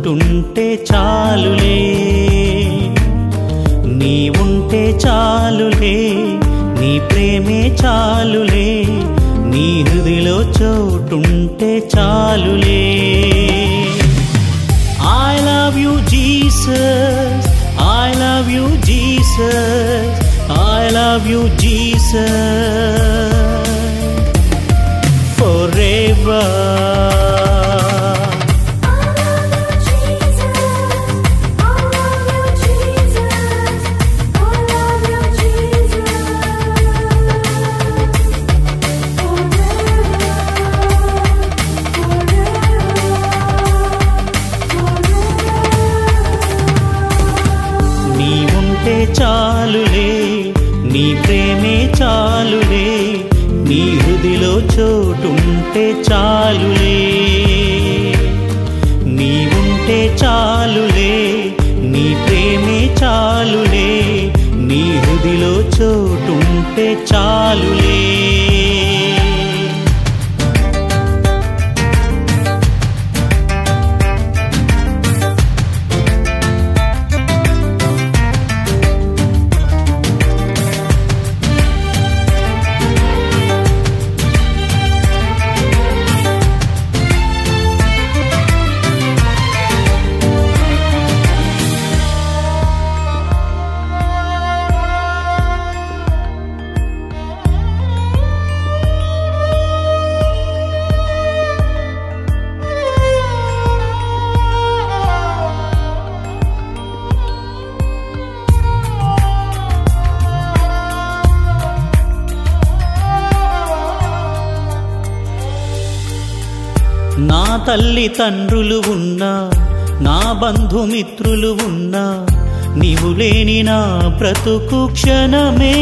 చోటుంటే చాలులే నీ ఉంటే చాలులే నీ ప్రేమే చాలులే నీ హృదిలో చోటుంటే చాలులే I love you Jesus I love you Jesus I love you Jesus forever నీ ఉంటే చాలులే నీ ప్రేమే చాలులే నీ హృదిలో చోటుంటే చాలులే నీ ఉంటే చాలులే నీ ప్రేమే చాలులే నీ హృదిలో చోటుంటే చాలులే నా తల్లి తండ్రులు ఉన్నా నా బంధుమిత్రులు ఉన్నా నీవు లేని నా బ్రతుకు క్షణమే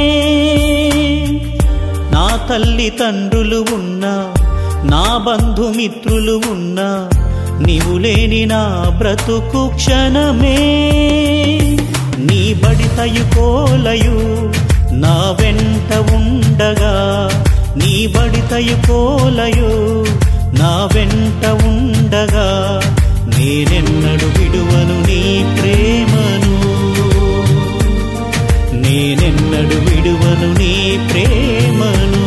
నా తల్లి తండ్రులు ఉన్నా నా బంధుమిత్రులు ఉన్నా నీవు లేని నా బ్రతుకు క్షణమే నీ బడితయు కోలయు నా వెంట ఉండగా నీ బడితయు కోలయు నా వెంట ఉండగా నేనెన్నడు విడువను నీ ప్రేమను నేనెన్నడు విడువను నీ ప్రేమను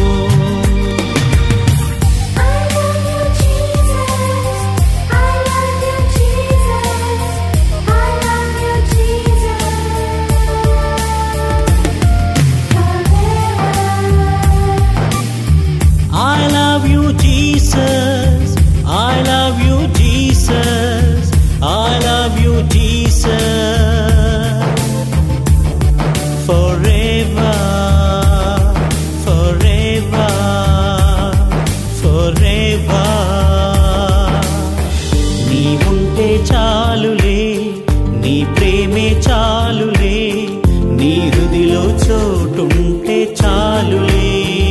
I love you, Jesus. I love you, Jesus. I love you, Jesus. Forever, forever, forever. నీ ఉంటే చాలులే నీ ప్రేమే చాలులే నీ హృదిలో చోటుంటే చాలులే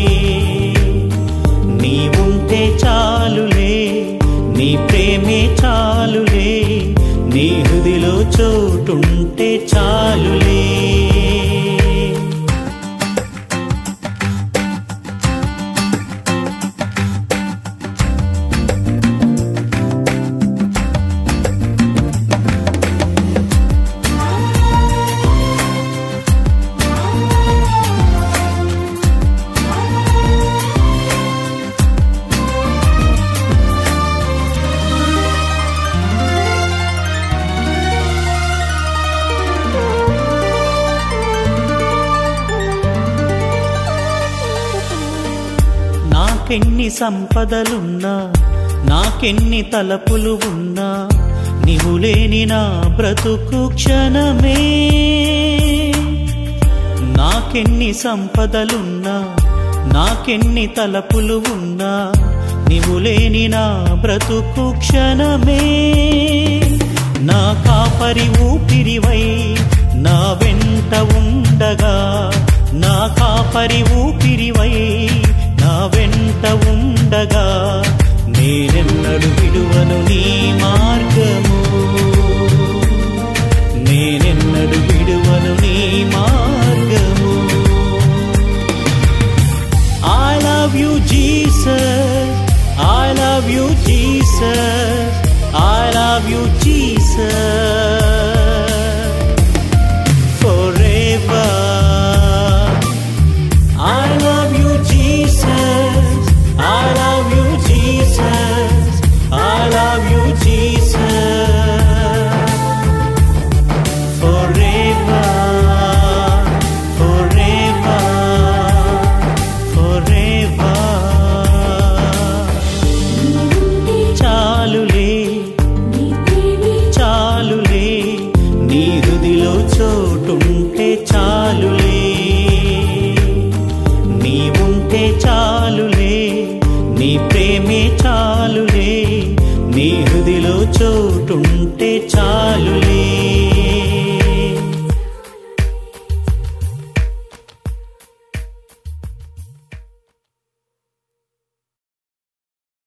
నీ ఉంటే చాలులే నీ ప్రేమే చాలులే నీ హృదిలో చోటుంటే చాలులే నాకెన్ని సంపదలున్నా నాకెన్ని తలపులు ఉన్నా నీవు లేని నా బ్రతుకు క్షణమే నాకెన్ని సంపదలున్నా నాకెన్ని తలపులు ఉన్నా నీవు లేని నా బ్రతుకు క్షణమే నా కాపరి ఊపిరివై నా వెంట ఉండగా నా కాపరి ఊపిరివై నా వెంట ఉండగా నేనెన్నడు విడువను నీ మార్గము నేనెన్నడు విడువను నీ మార్గము I love you, Jesus. I love you, Jesus. I love you, ఉంటే చాలు